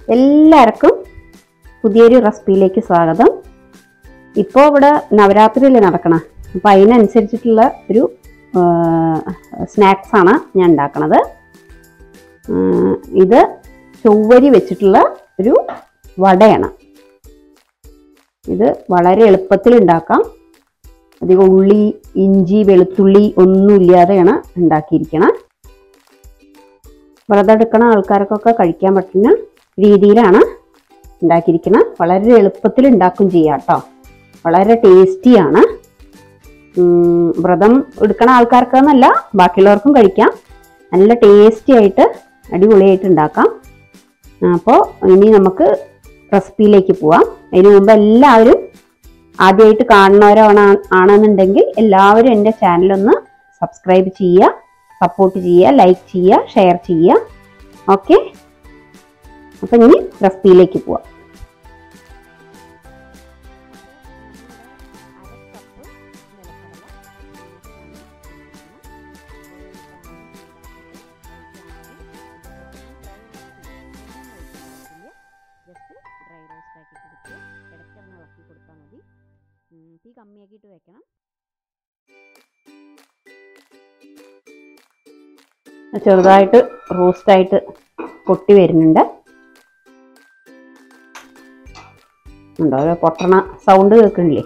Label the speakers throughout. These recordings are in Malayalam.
Speaker 1: എല്ലാവർക്കും പുതിയൊരു റെസിപ്പിയിലേക്ക് സ്വാഗതം ഇപ്പോൾ ഇവിടെ നവരാത്രിയല്ലേ നടക്കണം അപ്പം അതിനനുസരിച്ചിട്ടുള്ള ഒരു സ്നാക്സ് ആണ് ഞാൻ ഉണ്ടാക്കണത് ആ, ഇത് ചൊവ്വരി വെച്ചിട്ടുള്ള ഒരു വടയാണ് ഇത് വളരെ എളുപ്പത്തിൽ ഉണ്ടാക്കാം അധികം ഉള്ളി ഇഞ്ചി വെളുത്തുള്ളി ഒന്നുമില്ലാതെയാണ് ഉണ്ടാക്കിയിരിക്കണം വ്രതം എടുക്കണ ആൾക്കാർക്കൊക്കെ കഴിക്കാൻ പറ്റുന്ന രീതിയിലാണ് ഉണ്ടാക്കിയിരിക്കുന്നത് വളരെ എളുപ്പത്തിൽ ഉണ്ടാക്കും ചെയ്യാം കേട്ടോ വളരെ ടേസ്റ്റിയാണ് ഉം, വ്രതം എടുക്കണ ആൾക്കാർക്കെന്നല്ല ബാക്കിയുള്ളവർക്കും കഴിക്കാം നല്ല ടേസ്റ്റി ആയിട്ട് അടിപൊളിയായിട്ട് ഉണ്ടാക്കാം അപ്പോൾ ഇനി നമുക്ക് റെസിപ്പിയിലേക്ക് പോവാം അതിന് മുമ്പ് എല്ലാവരും ആദ്യമായിട്ട് കാണുന്നവരാണ് ആണെന്നുണ്ടെങ്കിൽ എല്ലാവരും എൻ്റെ ചാനലൊന്ന് സബ്സ്ക്രൈബ് ചെയ്യുക സപ്പോർട്ട് ചെയ്യുക ലൈക്ക് ചെയ്യുക ഷെയർ ചെയ്യുക ഓക്കെ അപ്പം ഇനി റെസിപ്പിയിലേക്ക് പോവാം ജസ്റ്റ് ഡ്രൈ റോസ്റ്റ് ആക്കി കൊടുത്ത് ഇടയ്ക്കൊന്ന് ഇളക്കി കൊടുത്താൽ മതി ഉം, തീ കമ്മിയാക്കിയിട്ട് വെക്കണം ചെറുതായിട്ട് റോസ്റ്റായിട്ട് പൊട്ടി വരുന്നുണ്ട് ഉണ്ടോ ഒരു പൊട്ടണ സൗണ്ട് കേൾക്കണില്ലേ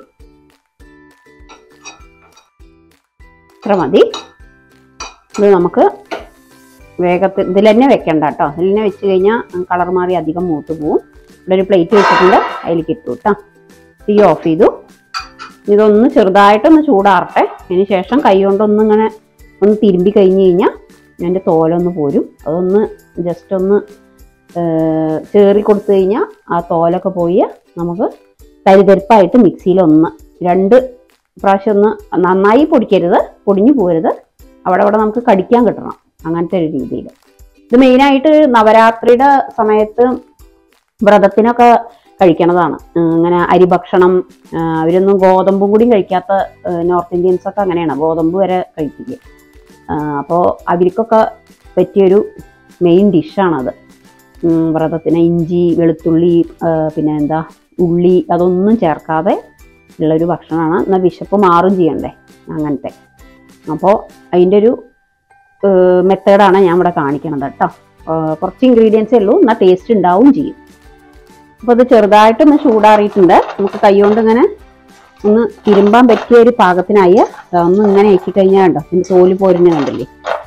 Speaker 1: ഇത്ര മതി ഇത് നമുക്ക് വേഗത്തിൽ ഇതിൽ തന്നെ വെക്കണ്ട കേട്ടോ ഇതിൽ തന്നെ വെച്ച് കഴിഞ്ഞാൽ കളർ മാറി അധികം മൂത്ത് പോവും ഇവിടെ ഒരു പ്ലേറ്റ് വെച്ചിട്ടുണ്ട് അതിലേക്ക് ഇട്ടു കേട്ടോ തീ ഓഫ് ചെയ്തു ഇതൊന്ന് ചെറുതായിട്ടൊന്ന് ചൂടാറട്ടെ അതിന് ശേഷം കൈ കൊണ്ടൊന്ന് ഇങ്ങനെ ഒന്ന് തിരുമ്പി കഴിഞ്ഞ് കഴിഞ്ഞാൽ അതിൻ്റെ തോലൊന്ന് പോരും അതൊന്ന് ജസ്റ്റ് ഒന്ന് ഏർ, ചേറി കൊടുത്തു കഴിഞ്ഞാൽ ആ തോലൊക്കെ പോയി നമുക്ക് തരിതരിപ്പായിട്ട് മിക്സിയിൽ ഒന്ന് രണ്ട് പ്രാവശ്യം ഒന്ന് നന്നായി പൊടിക്കരുത് പൊടിഞ്ഞു പോരുത് അവിടെ അവിടെ നമുക്ക് കടിക്കാൻ കിട്ടണം അങ്ങനത്തെ ഒരു രീതിയിൽ ഇത് മെയിനായിട്ട് നവരാത്രിയുടെ സമയത്ത് വ്രതത്തിനൊക്കെ കഴിക്കണതാണ് ഉം, ഇങ്ങനെ അരിഭക്ഷണം ആ, അവരൊന്നും ഗോതമ്പും കൂടിയും കഴിക്കാത്ത നോർത്ത് ഇന്ത്യൻസ് ഒക്കെ അങ്ങനെയാണ് ഗോതമ്പ് വരെ കഴിക്കില്ല അപ്പോൾ അവർക്കൊക്കെ പറ്റിയൊരു മെയിൻ ഡിഷാണത് ഉം, വ്രതത്തിന് ഇഞ്ചി വെളുത്തുള്ളി ആ, പിന്നെ എന്താ ഉള്ളി അതൊന്നും ചേർക്കാതെ ഉള്ളൊരു ഭക്ഷണമാണ് എന്നാൽ വിശപ്പ് മാറും ചെയ്യണ്ടേ അങ്ങനത്തെ അപ്പോൾ അതിൻ്റെ ഒരു മെത്തേഡാണ് ഞാൻ ഇവിടെ കാണിക്കണത് കേട്ടോ ആ, കുറച്ച് ഇൻഗ്രീഡിയൻസേ ഉള്ളൂ എന്നാൽ ടേസ്റ്റ് ഉണ്ടാവും ചെയ്യും അപ്പോൾ അത് ചെറുതായിട്ടൊന്ന് ചൂടാറിയിട്ടുണ്ട് നമുക്ക് കൈകൊണ്ട് ഇങ്ങനെ ഒന്ന് തിരുമ്പാൻ പറ്റിയ ഒരു പാകത്തിനായി ദാ ഒന്ന് ഇങ്ങനെ ആക്കി കഴിഞ്ഞാൽ കണ്ടോ ഇതിൻ്റെ തോല് പോരുന്ന കണ്ടില്ലേ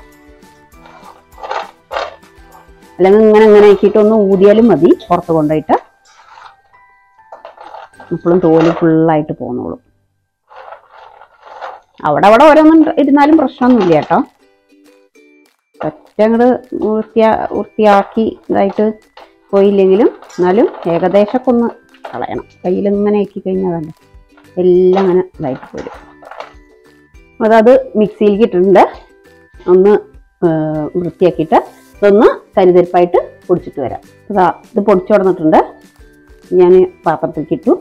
Speaker 1: അല്ലെങ്കിൽ ഇങ്ങനെ ഇങ്ങനെ ആക്കിയിട്ട് ഒന്ന് ഊതിയാലും മതി പുറത്ത് കൊണ്ടുപോയിട്ട് ഇപ്പോഴും തോല് ഫുള്ളായിട്ട് പോന്നോളും അവിടെ അവിടെ ഓരോന്നും ഇരുന്നാലും പ്രശ്നമൊന്നുമില്ല കേട്ടോ ഒറ്റ അങ്ങോട്ട് വൃത്തിയാ വൃത്തിയാക്കി ഇതായിട്ട് പോയില്ലെങ്കിലും എന്നാലും ഏകദേശമൊക്കെ ഒന്ന് കളയണം കയ്യിൽ ഇങ്ങനെ ആക്കി കഴിഞ്ഞാൽ തന്നെ എല്ലാം അങ്ങനെ ഇതായിട്ട് പോരും അതത് മിക്സിയിലേക്ക് ഇട്ടിട്ടുണ്ട് ഒന്ന് ഏർ, വൃത്തിയാക്കിയിട്ട് ഇതൊന്ന് തരിതരിപ്പായിട്ട് പൊടിച്ചിട്ട് വരാം ഇതാ ഇത് പൊടിച്ചു കൊടുത്തിട്ടുണ്ട് ഞാൻ പാത്രത്തിലേക്ക് ഇട്ടു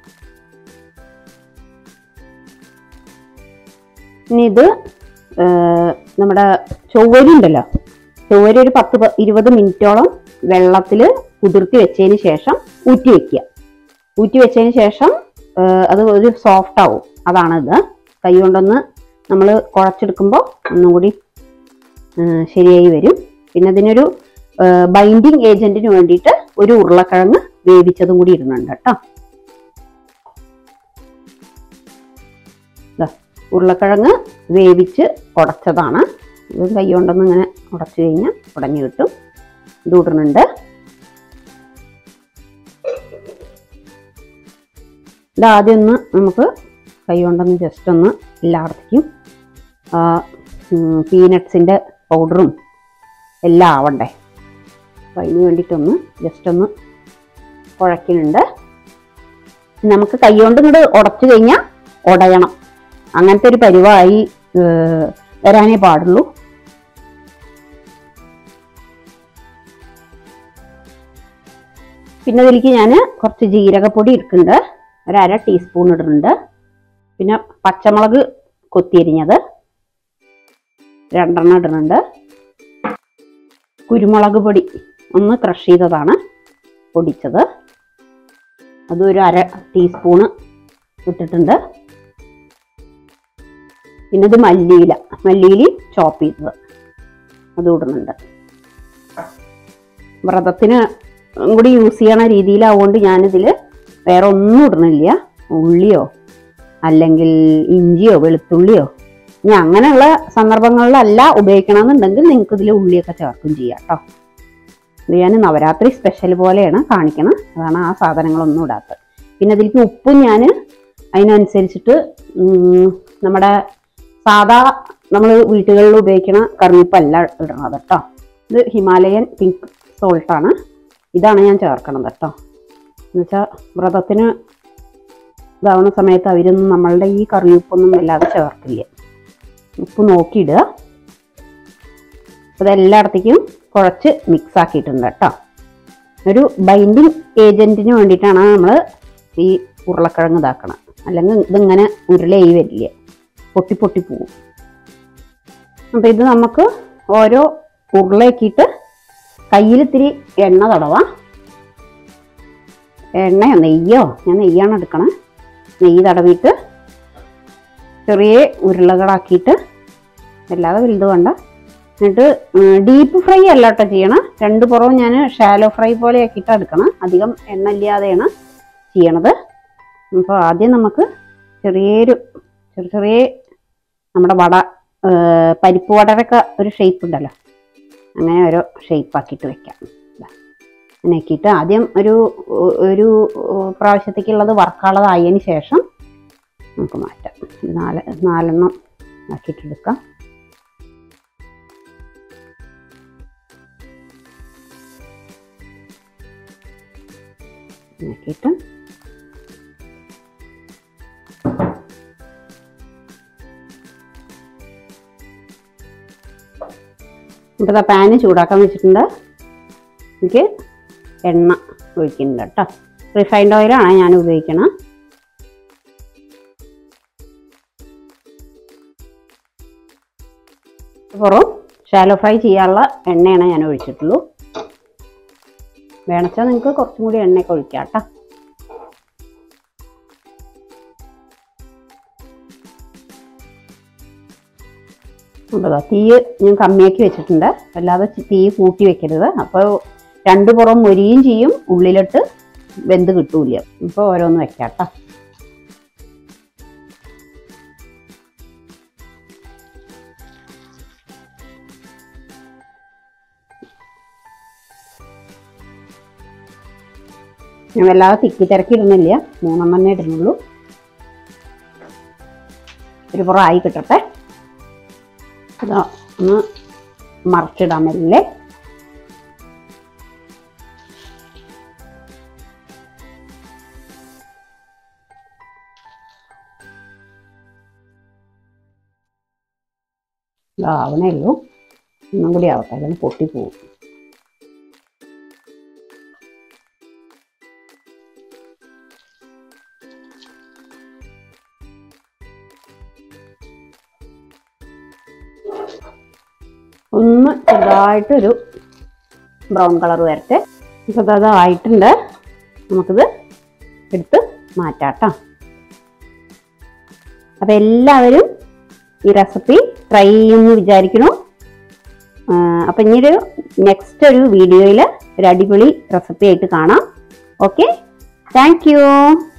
Speaker 1: ഇനി ഇത് ഏർ, നമ്മുടെ ചൊവ്വരി ഉണ്ടല്ലോ ചൊവ്വരി ഒരു പത്ത് പ- ഇരുപത് മിനിറ്റോളം വെള്ളത്തിൽ കുതിർത്തി വെച്ചതിന് ശേഷം ഊറ്റി വെക്കുക ഊറ്റി വെച്ചതിന് ശേഷം ഏർ, അത് ഒരു സോഫ്റ്റ് ആവും അതാണ് ഇത് കൈ കൊണ്ടൊന്ന് നമ്മൾ കുഴച്ചെടുക്കുമ്പോൾ ഒന്നും കൂടി ഏർ, ശരിയായി വരും പിന്നെ അതിനൊരു ബൈൻഡിങ് ഏജന്റിന് വേണ്ടിയിട്ട് ഒരു ഉരുളക്കിഴങ്ങ് വേവിച്ചതും കൂടി ഇടുന്നുണ്ട് കേട്ടോ ദാ, ഉരുളക്കിഴങ്ങ് വേവിച്ച് ഉടച്ചതാണ് ഇത് കൈ കൊണ്ടൊന്ന് ഇങ്ങനെ ഉടച്ചു കഴിഞ്ഞാൽ ഉടഞ്ഞു കിട്ടും ഇത് ഇടുന്നുണ്ട് ഇത് ആദ്യം ഒന്ന് നമുക്ക് കൈ കൊണ്ടൊന്ന് ജസ്റ്റ് ഒന്ന് എല്ലായിടത്തേക്കും പീനട്ട്സിൻ്റെ പൗഡറും എല്ലാം ആവണ്ടേ അപ്പം അതിന് വേണ്ടിയിട്ടൊന്ന് ജസ്റ്റ് ഒന്ന് കുഴക്കുന്നുണ്ട് നമുക്ക് കൈ കൊണ്ട് ഇങ്ങോട്ട് ഉടച്ചു കഴിഞ്ഞാൽ ഉടയണം അങ്ങനത്തെ ഒരു പരിവായി ഏർ, വരാനേ പാടുള്ളൂ പിന്നെ ഇതിലേക്ക് ഞാൻ കുറച്ച് ജീരകപ്പൊടി എടുക്കുന്നുണ്ട് ഒരു അര ടീസ്പൂൺ ഇടുന്നുണ്ട് പിന്നെ പച്ചമുളക് കൊത്തിയരിഞ്ഞത് രണ്ടെണ്ണം ഇടുന്നുണ്ട് കുരുമുളക് പൊടി ഒന്ന് ക്രഷ് ചെയ്തതാണ് പൊടിച്ചത് അതും ഒരു അര ടീസ്പൂണ് ഇട്ടിട്ടുണ്ട് പിന്നെ ഇത് മല്ലിയില മല്ലിയില ചോപ്പ് ചെയ്തത് അതും ഇടുന്നുണ്ട് വ്രതത്തിന് കൂടി യൂസ് ചെയ്യണ രീതിയിലാവുകൊണ്ട് ഞാനിതിൽ വേറെ ഒന്നും ഇടണില്ല ഉള്ളിയോ അല്ലെങ്കിൽ ഇഞ്ചിയോ വെളുത്തുള്ളിയോ ഇനി അങ്ങനെയുള്ള സന്ദർഭങ്ങളിലല്ല ഉപയോഗിക്കണമെന്നുണ്ടെങ്കിൽ നിങ്ങൾക്ക് ഇതിൽ ഉള്ളിയൊക്കെ ചേർക്കും ചെയ്യാം കേട്ടോ ഇത് ഞാൻ നവരാത്രി സ്പെഷ്യൽ പോലെയാണ് കാണിക്കണം അതാണ് ആ സാധനങ്ങളൊന്നും ഇടാത്തത് പിന്നെ ഇതിലേക്ക് ഉപ്പും ഞാൻ അതിനനുസരിച്ചിട്ട് ഉം, നമ്മുടെ സാധാ നമ്മൾ വീട്ടുകളിൽ ഉപയോഗിക്കുന്ന കറിവേപ്പല്ല ഇടണത് കേട്ടോ ഇത് ഹിമാലയൻ പിങ്ക് സോൾട്ടാണ് ഇതാണ് ഞാൻ ചേർക്കണത് കേട്ടോ എന്നുവെച്ചാൽ വ്രതത്തിന് ഇതാവുന്ന സമയത്ത് അവരൊന്നും നമ്മളുടെ ഈ കറിയുപ്പൊന്നും വല്ലാതെ ചേർക്കില്ല ഉപ്പ് നോക്കിയിടുക അത് എല്ലായിടത്തേക്കും കുഴച്ച് മിക്സ് ആക്കിയിട്ടുണ്ട് കേട്ടോ ഒരു ബൈൻഡിങ് ഏജന്റിന് വേണ്ടിയിട്ടാണ് നമ്മൾ ഈ ഉരുളക്കിഴങ്ങ് ഇതാക്കണം അല്ലെങ്കിൽ ഇതിങ്ങനെ ഉരുളയായി വരില്ല പൊട്ടി പൊട്ടി പോവും അപ്പം ഇത് നമുക്ക് ഓരോ ഉരുളയാക്കിയിട്ട് കയ്യിൽ ഇത്തിരി എണ്ണ തടവാം എണ്ണയോ നെയ്യോ ഞാൻ നെയ്യാണ് എടുക്കണേ നെയ്യ് തടവിയിട്ട് ചെറിയ ഉരുളകളാക്കിയിട്ട് അല്ലാതെ വലുത് വേണ്ട എന്നിട്ട് ഡീപ്പ് ഫ്രൈ അല്ല കേട്ടോ ചെയ്യണം രണ്ട് പുറവും ഞാൻ ഷാലോ ഫ്രൈ പോലെ ആക്കിയിട്ട് എടുക്കണം അധികം എണ്ണ ഇല്ലാതെയാണ് ചെയ്യണത് അപ്പോൾ ആദ്യം നമുക്ക് ചെറിയൊരു ചെറിയ ചെറിയ നമ്മുടെ വട ആ, പരിപ്പ് വടരൊക്കെ ഒരു ഷേപ്പ് ഉണ്ടല്ലോ അങ്ങനെ ഓരോ ഷേപ്പ് ആക്കിയിട്ട് വെക്കാം ദാ. അങ്ങനെ ആക്കിയിട്ട് ആദ്യം ഒരു ഒരു പ്രാവശ്യത്തേക്കുള്ളത് വറുക്കാനുള്ളതായതിന് ശേഷം നമുക്ക് മാറ്റാം ഒരു നാല് നാലെണ്ണം ആക്കിയിട്ടെടുക്കാം ആക്കിയിട്ട് ഇപ്പോൾ പാന് ചൂടാക്കാൻ വെച്ചിട്ടുണ്ട് എനിക്ക് എണ്ണ ഒഴിക്കുന്നുണ്ട് കേട്ടോ റിഫൈൻഡ് ഓയിലാണ് ഞാൻ ഉപയോഗിക്കണം പുറം ഷാലോ ഫ്രൈ ചെയ്യാനുള്ള എണ്ണയാണ് ഞാൻ ഒഴിച്ചിട്ടുള്ളൂ വേണച്ചാൽ നിങ്ങൾക്ക് കുറച്ചും കൂടി എണ്ണയൊക്കെ ഒഴിക്കാം കേട്ടോ ഉണ്ടോ തീ ഞാൻ കമ്മിയാക്കി വെച്ചിട്ടുണ്ട് അല്ലാതെ ചി- തീ കൂട്ടി വെക്കരുത് അപ്പോൾ രണ്ട് പുറം മൊരിയും ചെയ്യും ഉള്ളിലിട്ട് വെന്ത് കിട്ടൂല ഇപ്പോൾ ഓരോന്ന് വെക്കാം കേട്ടോ ഞാൻ വല്ലാതെ തിക്കി തിരക്കി ഇടുന്നില്ല മൂന്നെണ്ണം തന്നെ ഇടുന്നുള്ളൂ ഒരു പുറം ആയി കിട്ടട്ടെ ഇതാ ഒന്ന് മറിച്ചിടാൻ മെല്ലെ ഇതാവണേ ഉള്ളൂ ഒന്നും കൂടി ആവട്ടെ അല്ലെങ്കിൽ പൊട്ടിപ്പോവും ഒന്ന് ചെറുതായിട്ടൊരു ബ്രൗൺ കളർ വരട്ടെ ഇപ്പോൾ അത് ആയിട്ടുണ്ട് നമുക്കിത് എടുത്ത് മാറ്റാട്ടോ അപ്പം എല്ലാവരും ഈ റെസിപ്പി ട്രൈ ചെയ്യുമെന്ന് വിചാരിക്കണു അപ്പം ഇനിയൊരു നെക്സ്റ്റ് ഒരു വീഡിയോയിൽ ഒരു അടിപൊളി റെസിപ്പി ആയിട്ട് കാണാം ഓക്കെ താങ്ക് യു